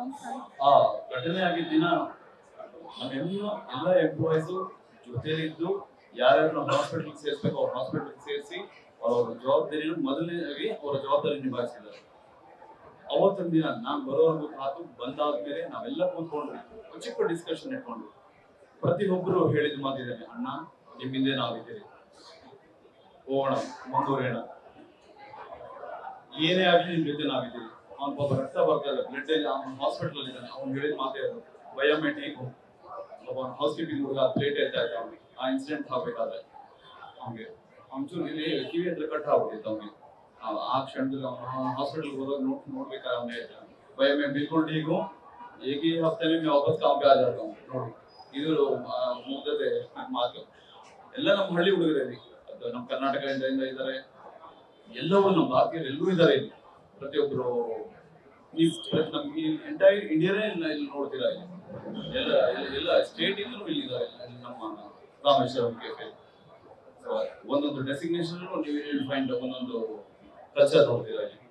ಆ ಘಟನೆ ಆಗಿದ್ದ ದಿನ ನಾವೆಲ್ಲ ಎಲ್ಲ ಎಂಪ್ಲಾಯೀಸು ಜೊತೆಲಿದ್ದು ಯಾರ್ಯಾರು ನಮ್ಮ ಹಾಸ್ಪಿಟಲ್ ಸೇರಿಸ್ಬೇಕು ಅವ್ರ ಹಾಸ್ಪಿಟಲ್ ಸೇರಿಸಿ ಅವ್ರ ಜವಾಬ್ದಾರಿನ ಮೊದಲನೇದಾಗಿ ಅವರ ಜವಾಬ್ದಾರಿ ನಿಭಾಯಿಸಿದ್ದಾರೆ ಅವತ್ತಿನ ದಿನ ನಾನು ಬರೋವರೆಗೂ ಕಾತು ಬಂದಾದ್ಮೇಲೆ ನಾವೆಲ್ಲ ಕೂತ್ಕೊಂಡ್ವಿ ಒಂದ್ ಚಿಕ್ಕ ಡಿಸ್ಕಷನ್ ಇಟ್ಕೊಂಡ್ವಿ ಪ್ರತಿಯೊಬ್ಬರು ಹೇಳಿದ ಮಾತಿದ್ದೇನೆ ಅಣ್ಣ ನಿಮ್ ಹಿಂದೆ ನಾವಿದ್ದೀರಿ ಹೋಗೋಣ ಮುಂದುವರಿಯೋಣ ಏನೇ ಆಗಲಿ ನಿಮ್ ಜೊತೆ ನಾವಿದ್ದೀವಿ ಅವ್ನ ಪಾಪ ರಕ್ತ ಬರ್ತಾ ಇಲ್ಲ ಬ್ಲಡ್ ಅಲ್ಲಿ ಅವ್ನ ಹಾಸ್ಪಿಟಲ್ ಇದ್ದಾನೆ ಅವ್ನು ಹೇಳಿದ ಮಾತೇ ಅದು ಬಯೋಮೆಟ್ರಿಕ್ ಒಬ್ಬ ಹೌಸ್ ಕೀಪಿಂಗ್ ಹುಡುಗ ಪ್ಲೇಟ್ ಎತ್ತಾ ಇದ್ದ ಅವ್ನಿಗೆ ಆ ಇನ್ಸಿಡೆಂಟ್ ಆಗ್ಬೇಕಾದ್ರೆ ಅವ್ನಿಗೆ ಒಂಚೂರು ಇಲ್ಲಿ ಕಿವಿ ಹತ್ರ ಕಟ್ ಆಗ್ಬಿಟ್ಟಿತ್ತು ಅವ್ನಿಗೆ ಆ- ಆ ಕ್ಷಣದಲ್ಲಿ ಅವ್ನು ಹಾಸ್ಪಿಟಲ್ ಹೋದಾಗ ನೋಡ್ ನೋಡ್ಬೇಕಾದ್ರೆ ಅವ್ನು ಹೇಳ್ತಾನೆ भैया मैं बिल्कुल ठीक हूँ एक ही हफ्ते में मैं वापस काम पे आ जाता हूँ ನೋಡಿ ಇದು ಆ, ಮುಗ್ಧತೆ ಮಾತು ಎಲ್ಲ ನಮ್ಮ ಹಳ್ಳಿ ಹುಡುಗರಲ್ಲಿ ಅದು ನಮ್ಮ ಕರ್ನಾಟಕದಿಂದ ಇಂದ ಇದ್ದಾರೆ ಎಲ್ಲವೂ ನಮ್ಮ ಭಾರತೀಯರು ಎಲ್ಲರೂ ಇದ್ದಾರೆ ಇಲ್ಲಿ ಪ್ರತಿಯೊಬ್ಬರು ನೀವು ನಮ್ಗೆ ಎಂಟೈರ್ ಇಂಡಿಯಾನೇ ಇಲ್ಲ ಇಲ್ಲಿ ನೋಡ್ತೀರಾ ಇಲ್ಲಿ ಎಲ್ಲ ಎಲ್ಲ- ಎಲ್ಲ ಸ್ಟೇಟ್ ಇಂದಲೂ ಇಲ್ಲಿ ಇದ್ದಾರೆ ಇಲ್ಲಿ ನಮ್ಮ ರಾಮೇಶ್ವರಂ ಕೆಫೆ ಸೊ ಒಂದೊಂದು ಡೆಸಿಗ್ನೇಷನ್ ನೀವು ಇಲ್ಲಿ ಫೈಂಡ್ ಒಂದೊಂದು ಕಲ್ಚರ್ ನೋಡ್ತೀರಾ ಇಲ್ಲಿ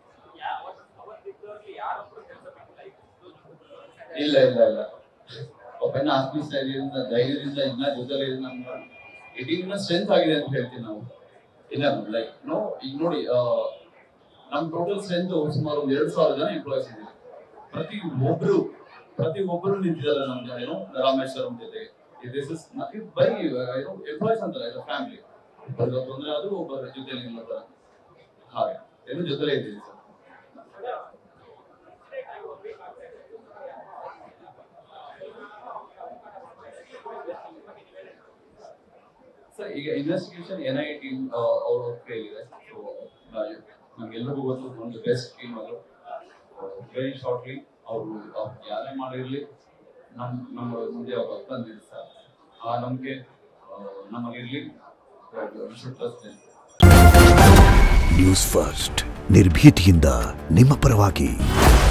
ಇಲ್ಲ ಇಲ್ಲ ಇಲ್ಲ ಒಬ್ಬನ ಆತ್ಮಸ್ಥೈರ್ಯದಿಂದ ಧೈರ್ಯದಿಂದ ಇನ್ನ ಜೊತೆಲಿ ನಮ್ಮ ಇಡೀ ಇನ್ನ ಸ್ಟ್ರೆಂತ್ ಆಗಿದೆ ಅಂತ ಹೇಳ್ತೀವಿ ನಾವು ಇಲ್ಲ ಲೈಕ್ ನೋ ಈಗ ನೋಡಿ ಆ, ನಮ್ ಟೋಟಲ್ ಸ್ಟ್ರೆಂತ್ ಸುಮಾರು ಒಂದ್ ಎರಡ್ ಸಾವಿರ ಜನ ಎಂಪ್ಲಾಯ್ಸ್ ಇದ್ದೀವಿ ಪ್ರತಿ ಒಬ್ರು ಪ್ರತಿ ಒಬ್ಬರು ನಿಂತಿದ್ದಾರೆ ನಮ್ ಜನ ಏನೋ ರಾಮೇಶ್ವರಂ ಜೊತೆಗೆ ದಿಸ್ ಇಸ್ ಬೈ ಏನೋ ಎಂಪ್ಲಾಯ್ಸ್ ಅಂತಾರೆ ಇದು ಫ್ಯಾಮಿಲಿ ಒಬ್ಬರಿಗೆ ತೊಂದರೆ ಅದು ಒಬ್ಬರ ಜೊತೆಲಿ ನಿಲ್ಲತಾರೆ ಹಾಗೆ ಏನು ಜೊತೆಲೇ ಇದ್ದೀವಿ ಸರ್ ಸರ್ ಈಗ ಇನ್ವೆಸ್ಟಿಗೇಷನ್ ಎನ್ ಐ ಟೀಮ್ ಅವ್ರ ಕೈಲಿದೆ ಸೊ ನಮ್ಗೆಲ್ಲರಿಗೂ ಗೊತ್ತು ಒಂದು ಬೆಸ್ಟ್ ಟೀಮ್ ಅದು ವೆರಿ ಶಾರ್ಟ್ಲಿ ಅವರು ಯಾರೇ ಮಾಡಿರ್ಲಿ ನಮ್ ನಮ್ಮ ಮುಂದೆ ಅವ್ರು ತಂದಿರ್ತಾರೆ ಆ ನಂಬಿಕೆ ನಮಗಿರ್ಲಿ ಶುಡ್ ಟ್ರಸ್ಟ್ ನ್ಯೂಸ್ ಫಸ್ಟ್ ನಿರ್ಭೀತಿಯಿಂದ ನಿಮ್ಮ ಪರವಾಗಿ